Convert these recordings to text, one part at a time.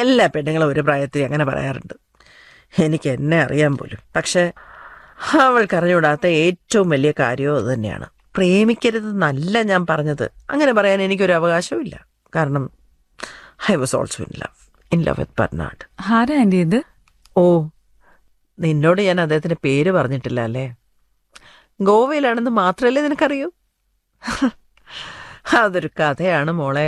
എല്ലാ പെണ്ണുങ്ങളും ഒരു പ്രായത്തിൽ അങ്ങനെ പറയാറുണ്ട് എനിക്ക് എന്നെ അറിയാൻ പോലും പക്ഷെ അവൾക്ക് അറിഞ്ഞുകൂടാത്ത ഏറ്റവും വലിയ കാര്യവും അത് തന്നെയാണ് പ്രേമിക്കരുതെന്നല്ല ഞാൻ പറഞ്ഞത് അങ്ങനെ പറയാൻ എനിക്കൊരു അവകാശവും ഇല്ല കാരണം I was also in love in love with Bernard ആരാ ആന്റി ഇത് ഓ നിന്നോട് ഞാൻ അദ്ദേഹത്തിന്റെ പേര് പറഞ്ഞിട്ടില്ല അല്ലേ ഗോവയിലാണെന്ന് മാത്രമല്ലേ നിനക്കറിയൂ അതൊരു കഥയാണ് മോളെ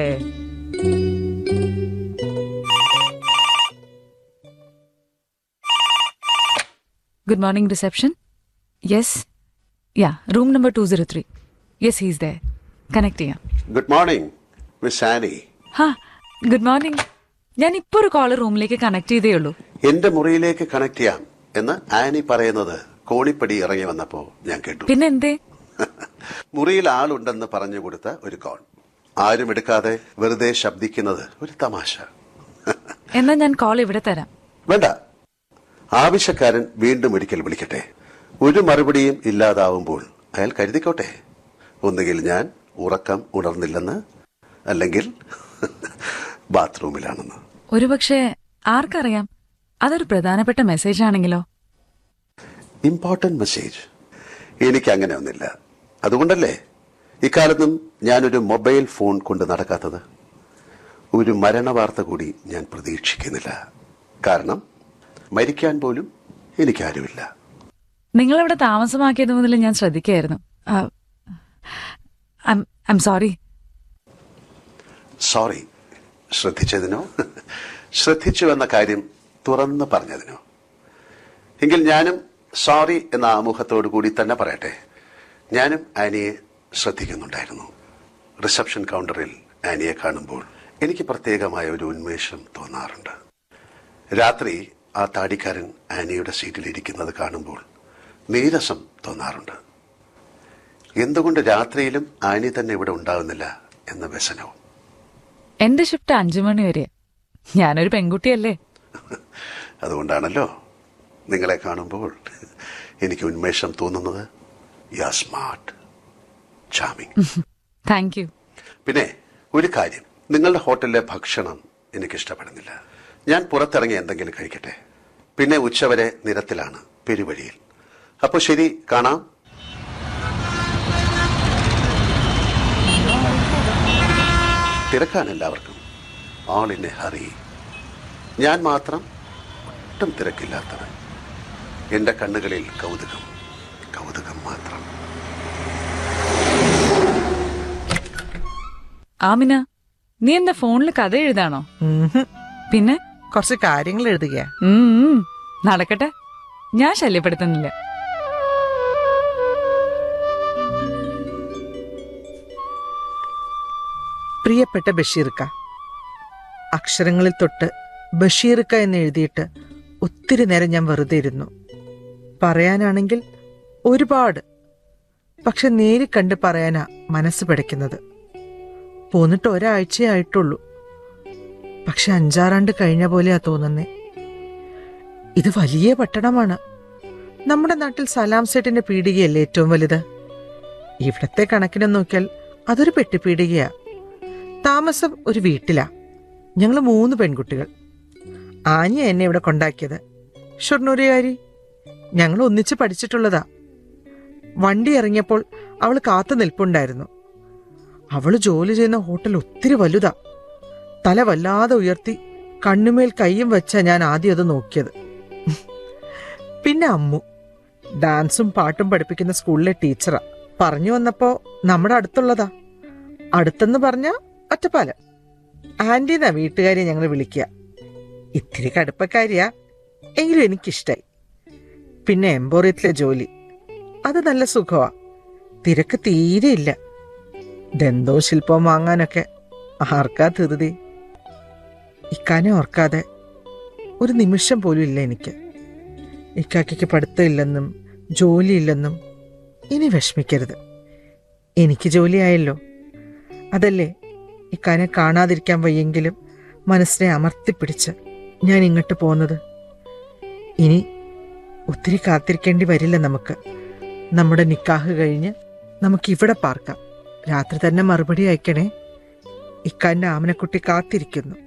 good morning reception yes yeah room number two zero three yes he's there connect ചെയ്യാം ഗുഡ് മോർണിംഗ് മിസ് ആനി ഹാ ഗുഡ് മോർണിംഗ് ഞാൻ ഇപ്പോൾ ഒരു കോള് റൂമിലേക്ക് കണക്ട് ചെയ്തേ ഉള്ളൂ എന്റെ മുറിയിലേക്ക് കണക്ട് ചെയ്യാം എന്ന് ആനി പറയുന്നത് കോണിപ്പടി ഇറങ്ങി വന്നപ്പോ ഞാൻ കേട്ടു പിന്നെ എന്തേ മുറിയിൽ ആളുണ്ടെന്ന് പറഞ്ഞു കൊടുത്ത ഒരു കോൾ ആരും എടുക്കാതെ വെറുതെ ശബ്ദിക്കുന്നത് ഒരു തമാശ എന്നാ ഞാൻ കോൾ ഇവിടെ തരാം വേണ്ട ആവശ്യക്കാരൻ വീണ്ടും ഒരിക്കൽ വിളിക്കട്ടെ ഒരു മറുപടിയും ഇല്ലാതാവുമ്പോൾ അയാൾ കരുതിക്കോട്ടെ ഒന്നുകിൽ ഞാൻ ഉറക്കം ഉണർന്നില്ലെന്ന് അല്ലെങ്കിൽ ബാത്റൂമിലാണെന്ന് ഒരുപക്ഷെ ആർക്കറിയാം അതൊരു പ്രധാനപ്പെട്ട മെസ്സേജ് ആണെങ്കിലോ ഇമ്പോർട്ടന്റ് മെസ്സേജ് എനിക്ക് അങ്ങനെ ഒന്നില്ല അതുകൊണ്ടല്ലേ ഇക്കാലത്തും ഞാനൊരു മൊബൈൽ ഫോൺ കൊണ്ട് നടക്കാത്തത് ഒരു മരണ വാർത്ത കൂടി ഞാൻ പ്രതീക്ഷിക്കുന്നില്ല കാരണം മരിക്കാൻ പോലും എനിക്കാരുമില്ല നിങ്ങളിവിടെ താമസമാക്കിയത് മുതൽ ഞാൻ ശ്രദ്ധിക്കായിരുന്നു ഐം സോറി സോറി ശ്രദ്ധിച്ചതിനോ ശ്രദ്ധിച്ചു എന്ന കാര്യം തുറന്നു പറഞ്ഞതിനോ എങ്കിൽ ഞാനും സോറി എന്ന ആമുഖത്തോടു കൂടി തന്നെ പറയട്ടെ ഞാനും ആനിയെ ശ്രദ്ധിക്കുന്നുണ്ടായിരുന്നു റിസപ്ഷൻ കൗണ്ടറിൽ ആനിയെ കാണുമ്പോൾ എനിക്ക് പ്രത്യേകമായ ഒരു ഉന്മേഷം തോന്നാറുണ്ട് രാത്രി ആ താടിക്കാരൻ ആനിയുടെ സീറ്റിൽ ഇരിക്കുന്നത് കാണുമ്പോൾ നീരസം തോന്നാറുണ്ട് എന്തുകൊണ്ട് രാത്രിയിലും ആനി തന്നെ ഇവിടെ ഉണ്ടാകുന്നില്ല എന്ന വ്യസനവും എന്റെ ഷിഫ്റ്റ് അഞ്ചു മണി വരെ ഞാനൊരു പെൺകുട്ടിയല്ലേ അതുകൊണ്ടാണല്ലോ നിങ്ങളെ കാണുമ്പോൾ എനിക്ക് ഉന്മേഷം തോന്നുന്നത് yeah smart charming thank you പിന്നെ ഒരു കാര്യം നിങ്ങളുടെ ഹോട്ടലിലെ ഭക്ഷണം എനിക്ക് ഇഷ്ടപ്പെടുന്നില്ല ഞാൻ പുറത്തിറങ്ങി എന്തെങ്കിലും കഴിക്കട്ടെ പിന്നെ ഉച്ചവരെ നിരത്തിലാണ് പെരുവഴിയിൽ അപ്പോൾ ശരി കാണാം തിരക്കാണ് എല്ലാവർക്കും ആൾ ഇൻ എ ഹറി ഞാൻ മാത്രം ഒട്ടും തിരക്കില്ലാത്തവൻ എന്റെ കണ്ണുകളിൽ കൗതുകം കൗതുകം മാത്രം ആമിന നീ എന്താ ഫോണിൽ കഥ എഴുതാണോ ഉംഹും. പിന്നെ കുറച്ച് കാര്യങ്ങൾ എഴുതുക ഉം, ഉം. നടക്കട്ടെ ഞാൻ ശല്യപ്പെടുത്തുന്നില്ല പ്രിയപ്പെട്ട ബഷീർക്ക അക്ഷരങ്ങളിൽ തൊട്ട് ബഷീർക്ക എന്ന് എഴുതിയിട്ട് ഒത്തിരി നേരം ഞാൻ വെറുതെ ഇരുന്നു പറയാനാണെങ്കിൽ ഒരുപാട് പക്ഷെ നേരി കണ്ട് പറയാനാ മനസ്സ് പിടയ്ക്കുന്നത് പോന്നിട്ട് ഒരാഴ്ചയേ ആയിട്ടുള്ളൂ പക്ഷെ അഞ്ചാറാണ്ട് കഴിഞ്ഞ പോലെയാ തോന്നുന്നേ ഇത് വലിയ പട്ടണമാണ് നമ്മുടെ നാട്ടിൽ സലാം സെറ്റിന്റെ പീടികയല്ലേ ഏറ്റവും വലുത് ഇവിടത്തെ കണക്കിനെ നോക്കിയാൽ അതൊരു പെട്ടിപ്പീടികയാ താമസം ഒരു വീട്ടിലാ ഞങ്ങൾ മൂന്ന് പെൺകുട്ടികൾ ആഞ്ഞ എന്നെ ഇവിടെ കൊണ്ടാക്കിയത് ഷൊർണൂരുകാരി ഞങ്ങൾ ഒന്നിച്ച് പഠിച്ചിട്ടുള്ളതാ വണ്ടി ഇറങ്ങിയപ്പോൾ അവൾ കാത്തു നിൽപ്പുണ്ടായിരുന്നു അവള് ജോലി ചെയ്യുന്ന ഹോട്ടൽ ഒത്തിരി വലുതാ തല വല്ലാതെ ഉയർത്തി കണ്ണുമേൽ കൈയും വെച്ച ഞാൻ ആദ്യം അത് നോക്കിയത് പിന്നെ അമ്മു ഡാൻസും പാട്ടും പഠിപ്പിക്കുന്ന സ്കൂളിലെ ടീച്ചറാ പറഞ്ഞു വന്നപ്പോ നമ്മുടെ അടുത്തുള്ളതാ അടുത്തെന്ന് പറഞ്ഞ ഒറ്റപ്പാലം ആന്റി എന്നാ വീട്ടുകാരെ ഞങ്ങൾ വിളിക്കുക ഇത്തിരി കടുപ്പക്കാരിയാ എങ്കിലും എനിക്കിഷ്ടായി പിന്നെ എംബോറിയത്തിലെ ജോലി അത് നല്ല സുഖമാ തിരക്ക് തീരെയില്ല ദന്തോ ശില്പം വാങ്ങാനൊക്കെ ആർക്കാ ധൃതി ഇക്കാനെ ഓർക്കാതെ ഒരു നിമിഷം പോലും ഇല്ല എനിക്ക് ഇക്കാക്കയ്ക്ക് പഠിത്തമില്ലെന്നും ജോലിയില്ലെന്നും ഇനി വിഷമിക്കരുത് എനിക്ക് ജോലിയായല്ലോ അതല്ലേ ഇക്കാനെ കാണാതിരിക്കാൻ വയ്യെങ്കിലും മനസ്സിനെ അമർത്തിപ്പിടിച്ച് ഞാൻ ഇങ്ങോട്ട് പോകുന്നത് ഇനി ഒത്തിരി കാത്തിരിക്കേണ്ടി വരില്ല നമുക്ക് നമ്മുടെ നിക്കാഹ് കഴിഞ്ഞ് നമുക്ക് ഇവിടെ പാർക്കാം രാത്രി തന്നെ മറുപടി അയക്കണേ ഇക്കാന്റെ ആമനക്കുട്ടി കാത്തിരിക്കുന്നു